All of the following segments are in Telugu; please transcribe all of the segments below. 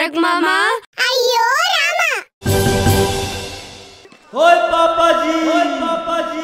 తారక్ మామా అయ్యో రామా ఓయ్ పాపాజీ ఓయ్ పాపాజీ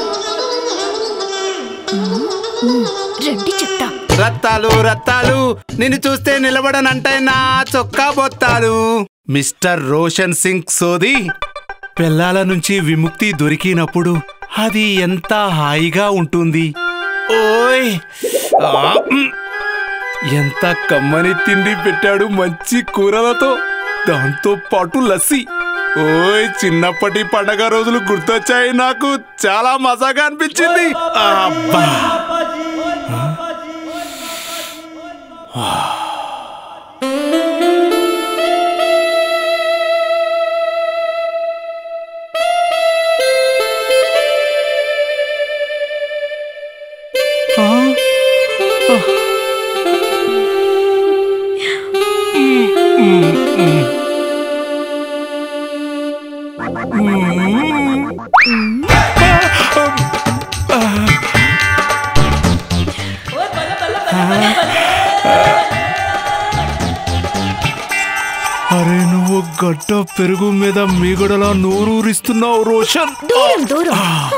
రండి చెప్తా రత్తాలు రత్తాలు నిన్ను చూస్తే నిలబడనంటే నా చొక్కా బొత్తాలు మిస్టర్ రోషన్ సింగ్ సోది పిల్లల నుంచి విముక్తి దొరికినప్పుడు అది ఎంత హాయిగా ఉంటుంది ఓయ్ ఆ, మ్. ఎంత కమ్మని తిండి పెట్టాడు మంచి కూరలతో దాంతో పాటు లస్సి ఓయ్ చిన్నప్పటి పండగ రోజులు గుర్తొచ్చాయి నాకు చాలా మజాగా అనిపించింది అబ్బా పాపాజీ ఓయ్ పాపాజీ అరే నువ్వు గడ్డ పెరుగు మీద మీగడలా నోరూరిస్తున్నావు రోషన్ దూరం దూరం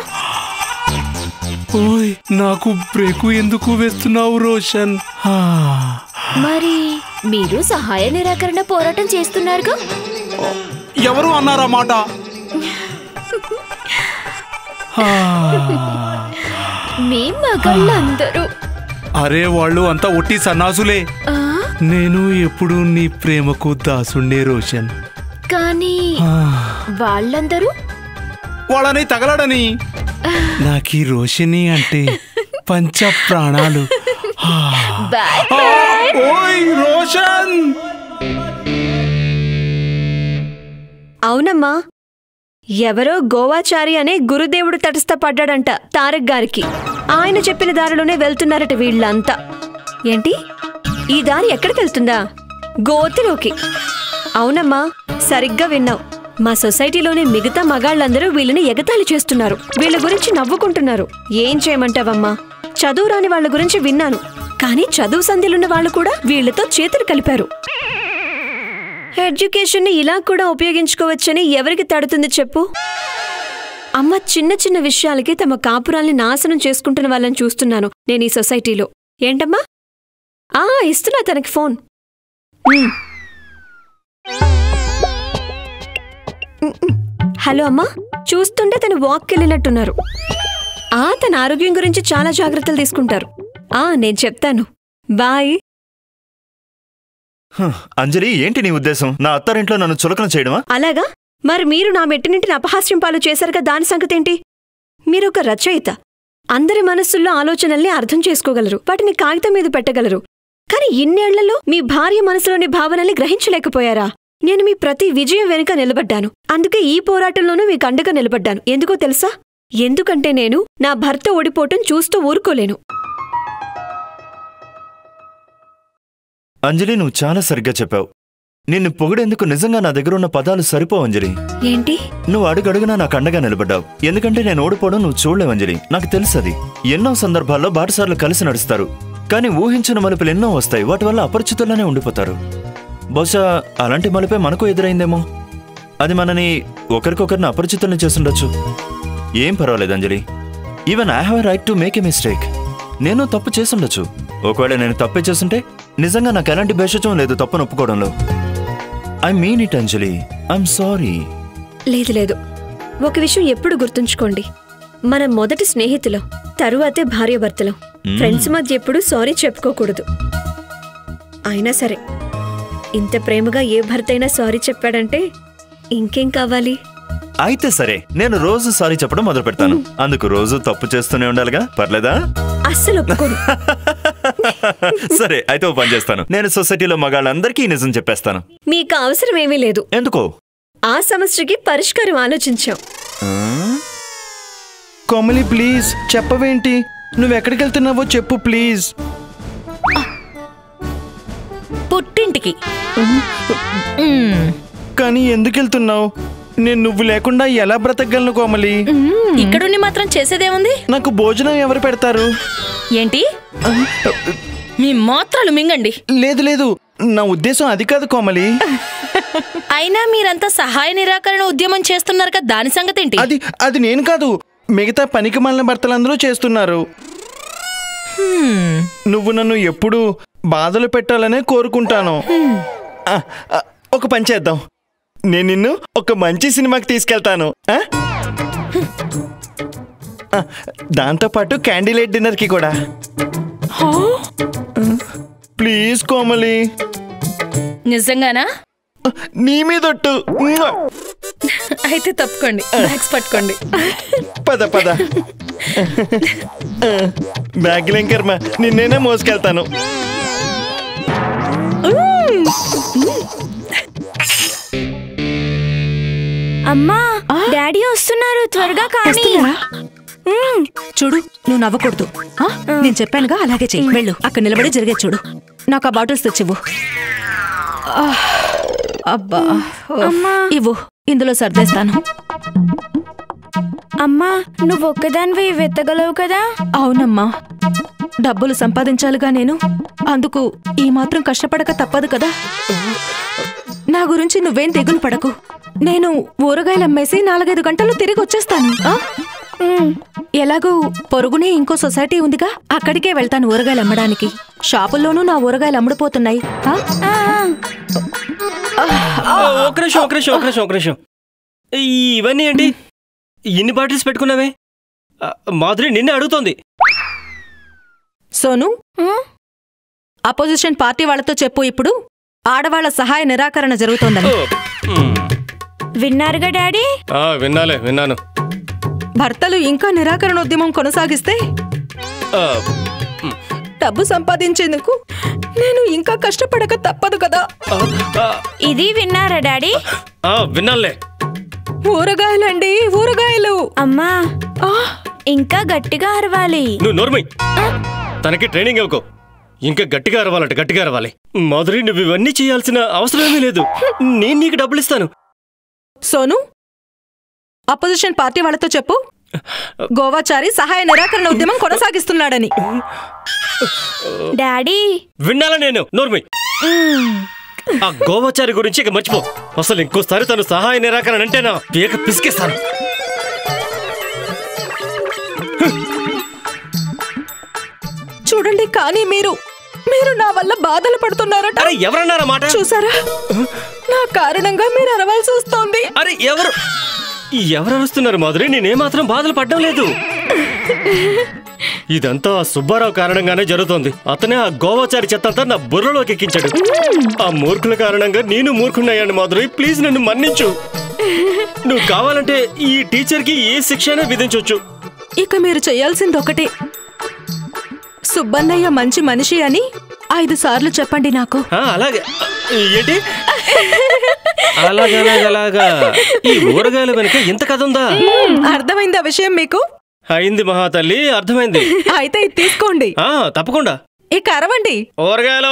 ఓయ్ నాకు బ్రేకు ఎందుకు వేస్తున్నావు రోషన్ ఆ, మరి మీరు సహాయ నిరాకరణ పోరాటం చేస్తున్నారుగా ఎవరు అన్నారా మాట ఆ, మీ మగాళ్ళందరూ అరే వాళ్ళు అంతా ఒట్టి సన్నాసులే ఆ, నేను ఎప్పుడు నీ ప్రేమకు దాసుండే రోషన్ కానీ ఆ, వాళ్ళందరూ వాళ్ళని తగలడని నాకీ రోషిని అంటే పంచ ప్రాణాలు ఆ, బాయ్ ఆ, ఓయ్ రోషన్ అవునమ్మా ఎవరో గోవాచారి అనే గురుదేవుడు తటస్థపడ్డాడంట తారక్ గారికి ఆయన చెప్పిన దారిలోనే వెళ్తున్నారట వీళ్ళంతా ఏంటి ఈ దారి ఎక్కడికి వెళ్తుందా గోతిలోకి అవునమ్మా సరిగ్గా విన్నావు మా సొసైటీలోని మిగతా మగాళ్ళందరూ వీళ్ళని ఎగతాళి చేస్తున్నారు వీళ్ళ గురించి నవ్వుకుంటున్నారు ఏం చేయమంటావమ్మా చదువు రాని వాళ్ళ గురించి విన్నాను కానీ చదువు సంధ్యలున్న వాళ్ళు కూడా వీళ్ళతో చేతులు కలిపారు ఎడ్యుకేషన్ ని ఇలా కూడా ఉపయోగించుకోవచ్చని ఎవరికి తడుతుంది చెప్పు అమ్మ చిన్న చిన్న విషయాలకి తమ కాపురాల్ని నాశనం చేసుకుంటున్న వాళ్ళని చూస్తున్నాను నేను ఈ సొసైటీలో ఏంటమ్మా ఆ ఇస్తున్నా తనకి ఫోన్ ఉమ్. ఉమ్, ఉమ్. హలో అమ్మా చూస్తుంటే తను వాక్కి వెళ్ళినట్టున్నారు ఆ తన ఆరోగ్యం గురించి చాలా జాగ్రత్తలు తీసుకుంటారు ఆ నేను చెప్తాను బాయ్ హ, అంజలి ఏంటి నీ ఉద్దేశం నా అత్తారింట్లో నన్ను చులకన చేయడమా అలాగా మరి మీరు నా మెట్టినింటిని అపహాస్యం పాలు చేశారుగా దాని సంగతేంటి మీరొక రచయిత అందరి మనస్సుల్లో ఆలోచనల్ని అర్థం చేసుకోగలరు వాటిని కాగితం మీద పెట్టగలరు కానీ ఇన్నేళ్లలో మీ భార్య మనసులోని భావనల్ని గ్రహించలేకపోయారా నేను మీ ప్రతి విజయం వెనుక నిలబడ్డాను అందుకే ఈ పోరాటంలోనూ మీకు అండగా నిలబడ్డాను ఎందుకో తెలుసా ఎందుకంటే నేను నా భర్త ఓడిపోవటం చూస్తూ ఊరుకోలేను అంజలి నువ్వు చాలా సరిగ్గా చెప్పావు నిన్ను పొగిడేందుకు నిజంగా నా దగ్గర ఉన్న పదాలు సరిపోవు అంజలి ఏంటి నువ్వు అడుగడుగునా నాకు అండగా నిలబడ్డావు ఎందుకంటే నేను ఓడిపోవడం నువ్వు చూడలేవు అంజలి నాకు తెలుసు అది ఎన్నో సందర్భాల్లో బాటసార్లు కలిసి నడుస్తారు కానీ ఊహించిన మలుపులు ఎన్నో వస్తాయి వాటి వల్ల అపరిచితుల్లోనే ఉండిపోతారు బహుశా అలాంటి మలుపే మనకు ఎదురైందేమో అది మనని ఒకరికొకరిని అపరిచితుల్ని చేసుండొచ్చు ఏం పర్వాలేదు Anjali even I have right to make a mistake నేను తప్పు చేసుండొచ్చు ఒకవేళ నేను తప్పే చేసుంటే నిజంగా నాకు ఎలాంటి భేషజం లేదు తప్పును ఒప్పుకోవడంలో I mean it Anjali I'm sorry లేదు లేదు ఒక విషయం ఎప్పుడు గుర్తుంచుకోండి మనం మొదటి స్నేహితులం తరువాతే భార్యాభర్తలం ఫ్రెండ్స్ మధ్య ఎప్పుడు సారీ చెప్పుకోకూడదు అయినా సరే ఇంత ప్రేమగా ఏ భర్త అయినా సారీ చెప్పాడంటే ఇంకేం కావాలి అయితే సరే నేను రోజు సారీ చెప్పడం మొదలు పెడతాను అందుకు రోజు తప్పు చేస్తూనే ఉండాలిగా పర్లేదా అస్సలు ఒప్పుకోను సరే అయితే ఓ పని చేస్తాను నేను సొసైటీలో మగాళ్ళందరికీ ఈ నిజం చెప్పేస్తాను మీకు అవసరం ఏమీ లేదు ఎందుకో ఆ సమస్యకి పరిష్కారం ఆలోచించాం కోమలి ప్లీజ్ చెప్పవేంటి నువ్వెక్కడికి వెళ్తున్నావో చెప్పు ప్లీజ్ పుట్టింటికి కానీ ఎందుకు వెళ్తున్నావు నేను నువ్వు లేకుండా ఎలా బ్రతకగలను కోమలి ఇక్కడుండి మాత్రం చేసేదేముంది నాకు భోజనం ఎవరు పెడతారు ఏంటి మీ మాత్రాలు మింగండి లేదు లేదు నా ఉద్దేశం అది కాదు కోమలి అయినా మీరంతా సహాయ నిరాకరణ ఉద్యమం చేస్తున్నారు కదా దాని సంగతి ఏంటి అది అది నేను కాదు మిగతా పనికి మాలిన భర్తలందరూ చేస్తున్నారు నువ్వు నన్ను ఎప్పుడు బాధలు పెట్టాలనే కోరుకుంటాను ఆ, ఆ, ఒక పని చేద్దాం నేను నిన్ను ఒక మంచి సినిమాకి తీసుకెళ్తాను ఆ? ఆ, దాంతోపాటు క్యాండిల్ లైట్ డిన్నర్కి కూడా ప్లీజ్ కోమలి నిజంగానా నీ మీదొట్టు మ్మ్. అయితే తప్పుకోండి బ్యాగ్స్ పట్టుకోండి పద పద బ్యాగ్లేం కర్మ నిన్నేనే మోసుకెళ్తాను అమ్మా డాడీ వస్తున్నారు త్వరగా కానీ చూడు నువ్వు నవ్వకూడదు ఆ? నేను చెప్పానుగా అలాగే చెయ్యి వెళ్ళు అక్కడ నిలబడి జరిగే చూడు నాకు ఆ బాటిల్స్ తెచ్చివ్వు ఆ, అబ్బా ఓ. ఇవ్వు ఇందులో సర్దేస్తాను అమ్మా నువ్వు ఒక్కదానివి వెతగలవు కదా అవునమ్మా డబ్బులు సంపాదించాలిగా నేను అందుకు ఈ మాత్రం కష్టపడక తప్పదు కదా నా గురించి నువ్వేం దిగులు పడకు నేను ఊరగాయలు అమ్మేసి నాలుగైదు గంటలు తిరిగి వచ్చేస్తాను ఆ? ఎలాగూ పొరుగునే ఇంకో సొసైటీ ఉందిగా అక్కడికే వెళ్తాను ఊరగాయలు అమ్మడానికి షాపుల్లోనూ నా ఊరగాయలు అమ్ముడుపోతున్నాయి ఆ? ఒక నిమిషం ఒక నిమిషం ఒక నిమిషం ఒక నిమిషం ఈ- ఇవన్నీ ఏంటి ఇన్ని బాటిల్స్ పెట్టుకున్నావే ఆ, మాధురి నిన్నే అడుగుతోంది సోను అపోజిషన్ పార్టీ వాళ్ళతో చెప్పు ఇప్పుడు ఆడవాళ్ల సహాయ నిరాకరణ జరుగుతోందని మ్మ్. విన్నారుగా డాడీ ఆ, విన్నాలే విన్నాను భర్తలు ఇంకా నిరాకరణ ఉద్యమం కొనసాగిస్తే ఆ, డబ్బు సంపాదించేందుకు నేను ఇంకా కష్టపడక తప్పదు కదా ఆ, ఆ, ఇది విన్నారా డాడీ ఆ, విన్నానులే ఊరగాయలండి ఊరగాయలు అమ్మా ఆ, ఇంకా గట్టిగా అరవాలి నువ్వు నోర్మై తనకి ట్రైనింగ్ ఇవ్వకు ఇంకా గట్టిగా అరవాలంట గట్టిగా అరవాలి మాధురి నువ్వు ఇవన్నీ చేయాల్సిన అవసరమేమీ లేదు నేను నీకు డబ్బులు ఇస్తాను సోను అపోజిషన్ పార్టీ వాళ్ళతో చెప్పు గోవాచారి సహాయ నిరాకరణ ఉద్యమం కొనసాగిస్తున్నాడని డాడీ విన్నాలా నేను నోర్మై ఆ గోవాచారి గురించి ఇక మర్చిపో అసలు ఇంకోసారి తను సహాయ నిరాకరణ అంటే నా పీక పిసికేస్తాను చూడండి కానీ మీరు మీరు నా వల్ల బాధలు పడుతున్నారట అరే ఎవరన్నారా మాట చూసారా నా కారణంగా మీరు అరవాల్సి వస్తోంది అరే ఎవరు ఎవరు అరుస్తున్నారు మాధురి నేనేమాత్రం బాధలు పడ్డం లేదు ఇదంతా ఆ సుబ్బారావు కారణంగానే జరుగుతోంది అతనే ఆ గోవాచారి చెత్తంతా నా బుర్రలోకి ఎక్కించాడు ఆ మూర్ఖుల కారణంగా నేను మూర్ఖున్నయ్యాను మాధురి ప్లీజ్ నన్ను మన్నించు నువ్వు కావాలంటే ఈ టీచర్కి ఏ శిక్షనే విధించవచ్చు ఇక మీరు చేయాల్సింది ఒకటే సుబ్బన్నయ్య మంచి మనిషి అని ఐదు సార్లు చెప్పండి నాకు అలాగే ఏంటి అలాగా అలాగా అలాగా ఈ ఊరగాయల వెనుక ఇంత కథ ఉందా అర్థమైంది ఆ విషయం మీకు అయింది మహాతల్లి అర్థమైంది అయితే ఇది తీసుకోండి ఆ తప్పకుండా ఇక అరవండి ఊరగాయలు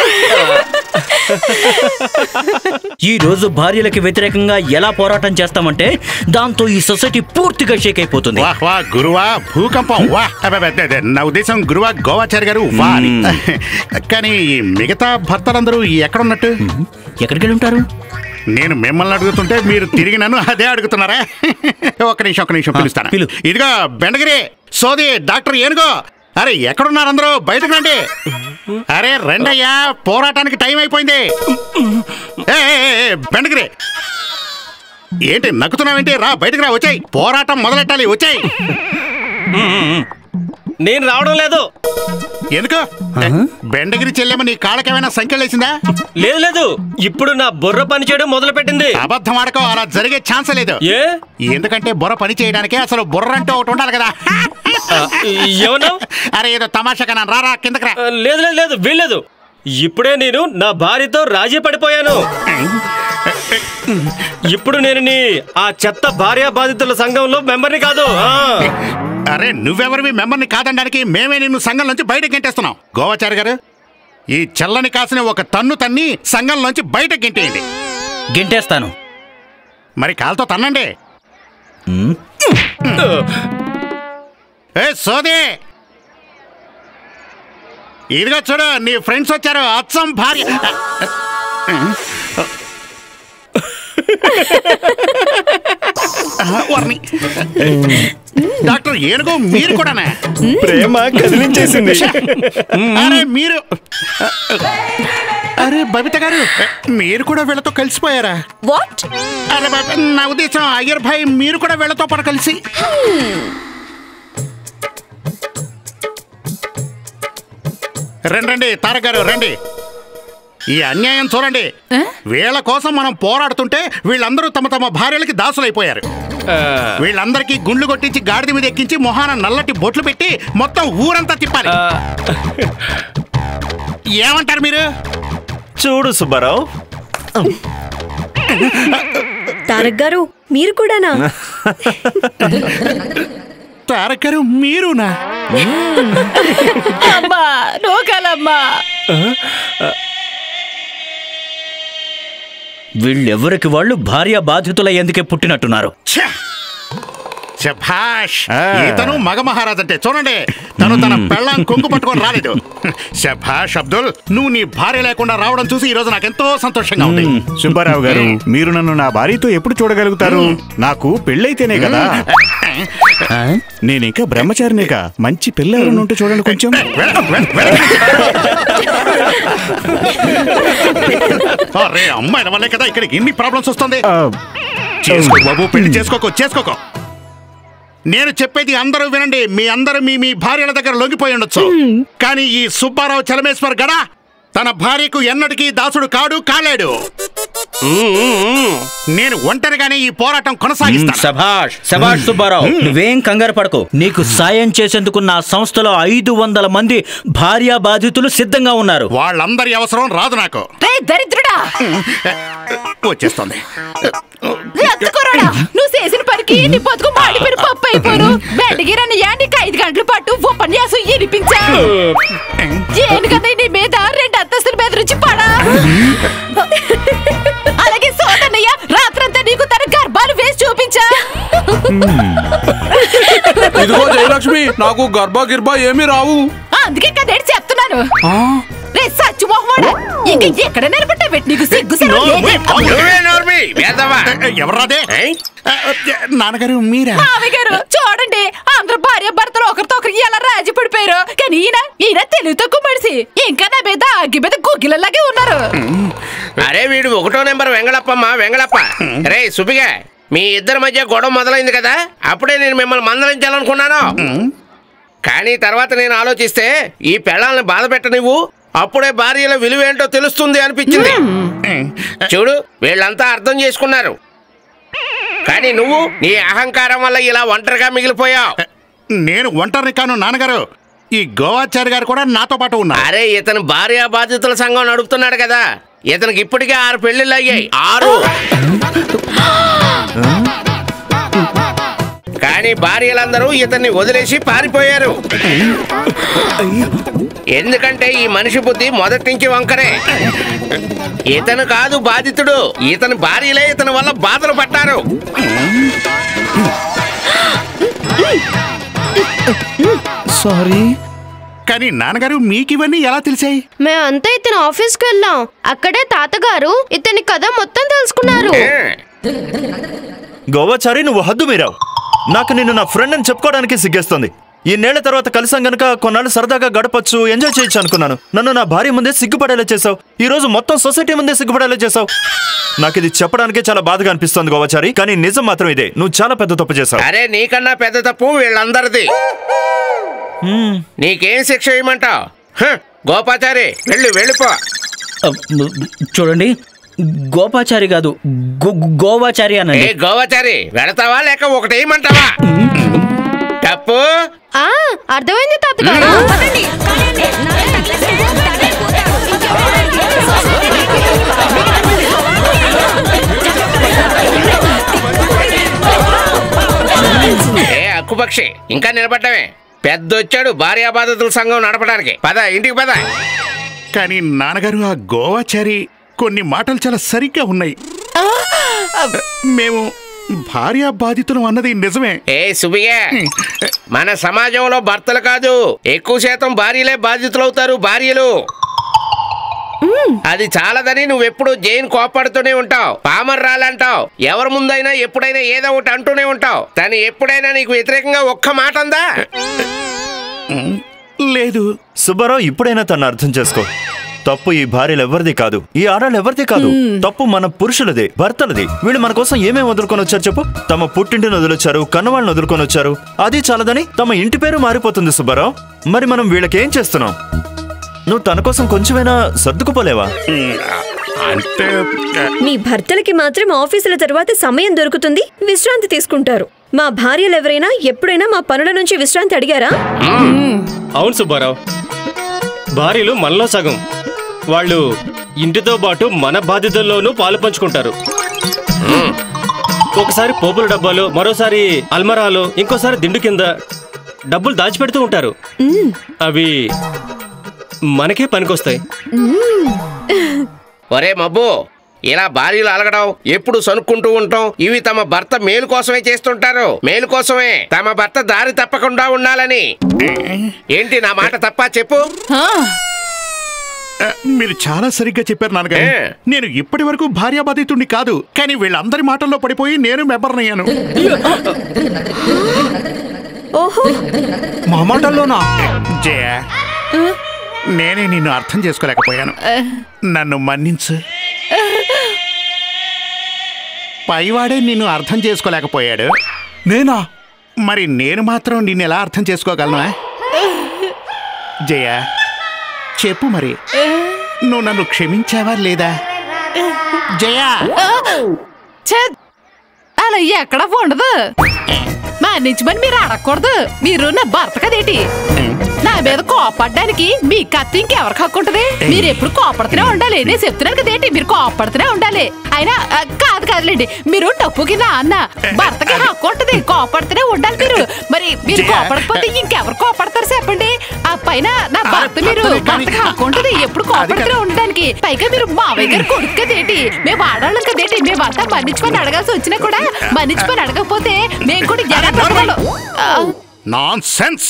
ఈ రోజు భార్యలకి వ్యతిరేకంగా ఎలా పోరాటం చేస్తామంటే దాంతో ఈ సొసైటీ పూర్తిగా షేక్ అయిపోతుంది వాహ్ వా గురువా భూకంపం వా అబ్బబ్బ, అదే, అదే, నా ఉద్దేశం గురువా గోవాచారి గారు వా అని. కానీ ఈ మిగతా భర్తలందరూ ఎక్కడున్నట్టు ఎక్కడికి వెళ్ళి ఉంటారు నేను మిమ్మల్ని అడుగుతుంటే మీరు తిరిగి నన్ను అదే అడుగుతున్నారా ఒక నిమిషం ఒక నిమిషం పిలుస్తాను పిలు. ఇదిగో బెండగిరి సోది డాక్టర్ ఏనుగో అరే ఎక్కడున్నారు అందరూ బయటకు రండి అరే రండయ్యా పోరాటానికి టైం అయిపోయింది ఏ, ఏ, ఏ, ఏ, బెండగిరి ఏంటి నక్కుతున్నావేంటి రా బయటకు రా వచ్చాయి పోరాటం మొదలెట్టాలి వచ్చాయి నేను రావడం లేదు ఎందుకు బెండగిరి చెల్లెమ్మ నీ కాళ్ళకేమైనా సంఖ్యలేసిందా లేదు లేదు ఇప్పుడు నా బుర్ర పని చేయడం మొదలు పెట్టింది అబద్ధం ఆడకో అలా జరిగే ఛాన్స్ లేదు ఏ ఎందుకంటే బుర్ర పని చేయడానికి అసలు బుర్ర అంటూ ఒకటి ఉండాలి కదా ఆ, ఏమన్నావు అరే ఏదో తమాషాగా నా రారా కిందకి రా ఆ, లేదు లేదు లేదు వీల్లేదు ఇప్పుడే నేను నా భార్యతో రాజీ పడిపోయాను ఇప్పుడు నేను నీ ఆ చెత్త భార్య బాధితుల సంఘంలో మెంబర్ని కాదు ఆ. అరే నువ్వెవరివి మెంబర్ని కాదనడానికి మేమే నిన్ను సంఘం నుంచి బయటకు గెంటేస్తున్నాం గోవాచారి గారు ఈ చల్లని కాసిన ఒక తన్ను తన్ని సంఘం నుంచి బయటకు గెంటేయండి గెంటేస్తాను మరి కాలుతో తన్నండి ఉమ్, ఏ సోదే ఇదిగో చూడు నీ ఫ్రెండ్స్ వచ్చారు అచ్చం భార్య వర్ణి డాక్టర్ ఏనుగు మీరు కూడానా ప్రేమ కదిలించేసింది అరే మీరు అరే బబిత గారు మీరు కూడా వీళ్ళతో కలిసిపోయారా వాట్ అరే బాబా, నా ఉద్దేశం అయ్యర్ భాయ్ మీరు కూడా వీళ్ళతో పాటు కలిసి రండి రండి తారక్ గారు రండి ఈ అన్యాయం చూడండి వీళ్ళ కోసం మనం పోరాడుతుంటే వీళ్ళందరూ తమ తమ భార్యలకి దాసులైపోయారు వీళ్ళందరికీ గుండ్లు కొట్టించి గాడిద మీద ఎక్కించి మొహాన నల్లటి బొట్లు పెట్టి మొత్తం ఊరంతా తిప్పాలి ఏమంటారు మీరు చూడు సుబ్బారావు తారక్ గారు మీరు కూడానా తారక్ గారు మీరునా అమ్మా రోగాలమ్మా వీళ్ళెవరికి వాళ్ళు భార్య బాధితుల ఎందుకే పుట్టినట్టున్నారు ఛ! శభాష్ ఇతను మగ మహారాజ్ అంటే చూడండి తను తన పెళ్ళాం కొంగు పట్టుకొని రాలేదు శభాష్ అబ్దుల్ నువ్వు నీ భార్య లేకుండా రావడం చూసి ఈ రోజు నాకెంతో సంతోషంగా ఉంది సుబ్బారావు గారు మీరు నన్ను నా భార్యతో ఎప్పుడు చూడగలుగుతారు నాకు పెళ్ళైతేనే కదా నేను ఇంకా బ్రహ్మచారినేగా మంచి పిల్ల ఎవరైనా ఉంటే చూడండి కొంచెం వెళ్ళు, వెళ్ళు, వెళ్ళు. అరే అమ్మాయిల వల్లే కదా ఇక్కడ ఇన్ని ప్రాబ్లమ్స్ వస్తుంది ఆ, చేసుకో బాబు పెళ్లి చేసుకోకో చేసుకోకో నేను చెప్పేది అందరూ వినండి మీ అందరూ మీ మీ భార్యల దగ్గర లొంగిపోయి ఉండొచ్చు కానీ ఈ సుబ్బారావు చలమేశ్వర్ గడ తన భార్యకు ఎన్నటికీ దాసుడు కాడు కాలేడు నేను ఒంటరిగానే ఈ పోరాటం కొనసాగిస్తాను సభాష్ సభాష్ సుబ్బారావు నువ్వేం కంగారు పడకు నీకు సాయం చేసేందుకు నా సంస్థలో ఐదు వందల మంది భార్య బాధితులు సిద్ధంగా ఉన్నారు వాళ్ళందరి అవసరం రాదు నాకు రే దరిద్రుడా వచ్చేస్తుంది ఎత్తుకోరాడా నువ్వు చేసిన పనికి నీ బతుకు మాడిపోయిన పప్పు అయిపోను బెండగిరన్నయ్య నీకు ఐదు గంటల పాటు ఉపన్యాసం ఇనిపించా ఏను కదా నీ మీద రెండు అంతస్తుల మీద నుంచి పడా అలాగే సోదన్నయ్య రాత్రంతా నీకు తన గర్భాలు వేసి చూపించా ఇదిగో జయలక్ష్మి నాకు గర్భ గిర్భ ఏమీ రావు అందుకే కదేటి చెప్తున్నాను రే సచ్చు మొహమాడా ఇంక ఎక్కడ నిలబడ్డా పెట్టి నీకు సిగ్గు సరం లేదా? ఎవరాదే నాన్నగారు మీరా మామయ్య గారు చూడండి అందరూ భార్య భర్తలు ఒకరితో ఒకరికి ఎలా రాజీ పడిపోయారు కానీ ఈయన ఈయన తెలివి తక్కువ మనిషి ఇంకా నా మీద అగ్గి మీద గుగ్గిలలాగే ఉన్నారు అరే వీడు ఒకటో నెంబర్ వెంగళప్పమ్మ వెంగళప్ప రే సుబిగా మీ ఇద్దరి మధ్య గొడవ మొదలైంది కదా అప్పుడే నేను మిమ్మల్ని మందలించాలనుకున్నాను కానీ తర్వాత నేను ఆలోచిస్తే ఈ పెళ్ళాలను బాధ పెట్ట నువ్వు అప్పుడే భార్యల విలువ ఏంటో తెలుస్తుంది అనిపించింది చూడు వీళ్ళంతా అర్థం చేసుకున్నారు కానీ నువ్వు నీ అహంకారం వల్ల ఇలా ఒంటరిగా మిగిలిపోయావు నేను ఒంటరిని కాను నాన్నగారు ఈ గోవాచారి గారు కూడా నాతో పాటు ఉన్నారు అరే ఇతను భార్య బాధితుల సంఘం నడుపుతున్నాడు కదా ఇతనికి ఇప్పటికే ఆరు పెళ్లిళ్ళు అయ్యాయి ఆరు కానీ భార్యలందరూ ఇతన్ని వదిలేసి పారిపోయారు ఎందుకంటే ఈ మనిషి బుద్ధి మొదటి నుంచి వంకరే ఇతను కాదు బాధితుడు ఇతని భార్యలే ఇతని వల్ల బాధలు పడ్డారు సారీ కానీ నాన్నగారు మీకు ఇవన్నీ ఎలా తెలిసాయి మేమంతా ఇతని ఆఫీస్కి వెళ్ళాం అక్కడే తాతగారు ఇతని కథ మొత్తం తెలుసుకున్నారు గోవాచారి నువ్వు హద్దు మీరావు నాకు నిన్ను నా ఫ్రెండ్ అని చెప్పుకోవడానికి సిగ్గేస్తుంది ఈ నేళ్ల తర్వాత కలిసాం గనక కొన్నాళ్ళు సరదాగా గడపచ్చు ఎంజాయ్ చేయొచ్చు అనుకున్నాను నన్ను నా భార్య ముందే సిగ్గుపడేలా చేసావు ఈ రోజు మొత్తం సొసైటీ ముందే సిగ్గుపడేలా చేసావు నాకు ఇది చెప్పడానికే చాలా బాధగా అనిపిస్తుంది గోవాచారి కానీ నిజం మాత్రం ఇదే నువ్వు చాలా పెద్ద తప్పు చేసావు అరే నీకన్నా పెద్ద తప్పు వీళ్ళందరిది నీకేం శిక్ష ఇవ్వమంటావు గోపాచారి వెళ్ళి వెళ్ళిపో చూడండి గోపాచారి కాదు గో- గోవాచారి ఏ అనండి గోవాచారి వెళతావా లేక ఒకటి ఏమంటావా తప్పు ఆ అర్థమైంది తాతగారు ఏ అక్కుపక్షి ఇంకా నిలబడ్డమే పెద్దొచ్చాడు భార్యా బాధితుల సంఘం నడపడానికి పద ఇంటికి పద కానీ నాన్నగారు ఆ గోవాచారి కొన్ని మాటలు చాలా సరిగ్గా ఉన్నాయి మేము భార్య బాధితులు అన్నది నిజమే ఏ సుబిగే మన సమాజంలో భర్తలు కాదు ఎక్కువ శాతం భార్యలే బాధితులవుతారు భార్యలు అది చాలదని నువ్వెప్పుడు జైన్ కోపడుతూనే ఉంటావు పామర్ రాలంటావు ఎవరి ముందైనా ఎప్పుడైనా ఏదో ఒకటి అంటూనే ఉంటావు తను ఎప్పుడైనా నీకు వ్యతిరేకంగా ఒక్క మాట అందా లేదు సుబ్బారావు ఇప్పుడైనా తను అర్థం చేసుకో తప్పు ఈ భార్యలు ఎవరిది కాదు ఈ ఆడలు ఎవరిది కాదు తప్పు మన పురుషులదే భర్తలది వీళ్ళు మన కోసం ఏమేమి వదులుకొని వచ్చారు చెప్పు తమ పుట్టింటిని వదిలొచ్చారు కన్నవాళ్ళని వదులుకొని వచ్చారు అది చాలదని తమ ఇంటి పేరు మారిపోతుంది సుబ్బారావు మరి మనం వీళ్ళకేం చేస్తున్నాం నువ్వు తన కోసం కొంచెమైనా సర్దుకుపోలేవా అంటే మీ భర్తలకి మాత్రం ఆఫీసుల తర్వాత సమయం దొరుకుతుంది విశ్రాంతి తీసుకుంటారు మా భార్యలు ఎవరైనా ఎప్పుడైనా మా పనుల నుంచి విశ్రాంతి అడిగారా అవును సుబ్బారావు భార్యలు మనలో సగం వాళ్ళు ఇంటితో పాటు మన బాధ్యతల్లోనూ పాలు పంచుకుంటారు ఒకసారి పోపుల డబ్బాలు మరోసారి అల్మరాలు ఇంకోసారి దిండు కింద డబ్బులు దాచిపెడుతూ ఉంటారు అవి మనకే పనికొస్తాయి ఒరే మబ్బు ఇలా భార్యలు అలగడం ఎప్పుడు సనుక్కుంటూ ఉంటాం ఇవి తమ భర్త మేలు కోసమే చేస్తుంటారు మేలు కోసమే తమ భర్త దారి తప్పకుండా ఉండాలని ఏంటి నా మాట తప్ప చెప్పు ఆ, ఆ, మీరు చాలా సరిగ్గా చెప్పారు నాన్నగారు ఏ? నేను ఇప్పటి వరకు భార్య బాధితుడిని కాదు కానీ వీళ్ళందరి మాటల్లో పడిపోయి నేను మెంబర్నయ్యాను ఓహో మా మాటల్లోనా జయ నేనే నిన్ను అర్థం చేసుకోలేకపోయాను నన్ను మన్నించు పైవాడే నిన్ను అర్థం చేసుకోలేకపోయాడు నేనా మరి నేను మాత్రం నిన్ను ఎలా అర్థం చేసుకోగలను జయ చెప్పు మరి నువ్వు నన్ను క్షమించావా లేదా జయ ఛే, అలా ఎక్కడ ఉండదు మా నుంచి మరి మీరు అడగకూడదు మీరు నా భర్త కదేటి నా మీద కోపడడానికి మీ కత్తి ఇంకెవరికి హక్కు ఉంటది మీరు ఎప్పుడు కోపడుతూనే ఉండాలి నేను చెప్తున్నాను కదేంటి మీరు కోపడుతూనే ఉండాలి అయినా ఆ, కాదు కాదులేండి మీరు డప్పు కింద అన్న భర్తకి హక్కు ఉంటది కోపడుతూనే ఉండాలి మీరు మరి మీరు జయ. కోపడకపోతే ఇంకెవరు కోపడతారు చెప్పండి ఆ పైన నా భర్త అరే, మీరు భర్తనే కానీ- భర్తకి హక్కు ఉంటది ఎప్పుడు అది కోపడుతూనే కాదు. ఉండడానికి పైగా మీరు మావయ్య గారు కొడుకు కదేంటి మేము ఆడవాళ్ళం కదేంటి మేమంతా మన్నించుకొని అడగాల్సి వచ్చినా కూడా మన్నించుకొని అడగకపోతే మేము కూడా ఎలా బ్రతకాలో? ఆ, నాన్ సెన్స్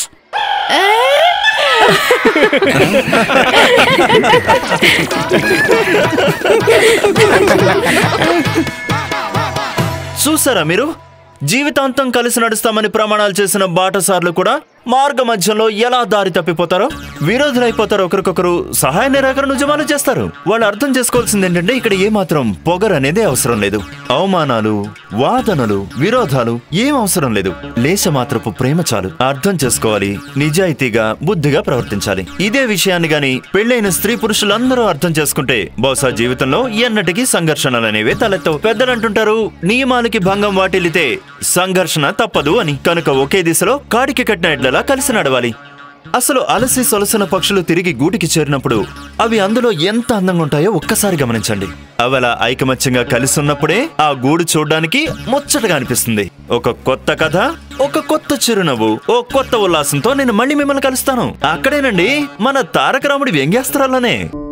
చూసారా మీరు జీవితాంతం కలిసి నడుస్తామని ప్రమాణాలు చేసిన బాటసార్లు కూడా మార్గ మధ్యలో ఎలా దారి తప్పిపోతారో విరోధులైపోతారో ఒకరికొకరు సహాయ నిరాకరణ ఉద్యమాలు చేస్తారు వాళ్ళు అర్థం చేసుకోవాల్సింది ఏంటంటే ఇక్కడ ఏమాత్రం పొగరు అనేది అవసరం లేదు అవమానాలు వాదనలు విరోధాలు ఏం అవసరం లేదు లేశ మాత్రపు ప్రేమ చాలు అర్థం చేసుకోవాలి నిజాయితీగా బుద్ధిగా ప్రవర్తించాలి ఇదే విషయాన్ని గాని పెళ్ళైన స్త్రీ పురుషులందరూ అర్థం చేసుకుంటే బహుశా జీవితంలో ఎన్నటికీ సంఘర్షణలు అనేవే తలెత్తవు పెద్దలు అంటుంటారు నియమాలకి భంగం వాటిల్లితే సంఘర్షణ తప్పదు అని కనుక ఒకే దిశలో కాడికి కట్టిన ఎడ్లలా కలిసి నడవాలి అసలు అలసి సొలసిన పక్షులు తిరిగి గూటికి చేరినప్పుడు అవి అందులో ఎంత అందంగా ఉంటాయో ఒక్కసారి గమనించండి అవి అలా ఐకమత్యంగా కలిసి ఉన్నప్పుడే ఆ గూడు చూడడానికి ముచ్చటగా అనిపిస్తుంది ఒక కొత్త కథ ఒక కొత్త చిరునవ్వు ఓ కొత్త ఉల్లాసంతో నేను మళ్ళీ మిమ్మల్ని కలుస్తాను అక్కడేనండి మన తారక రాముడి వ్యంగ్యాస్త్రాల్లోనే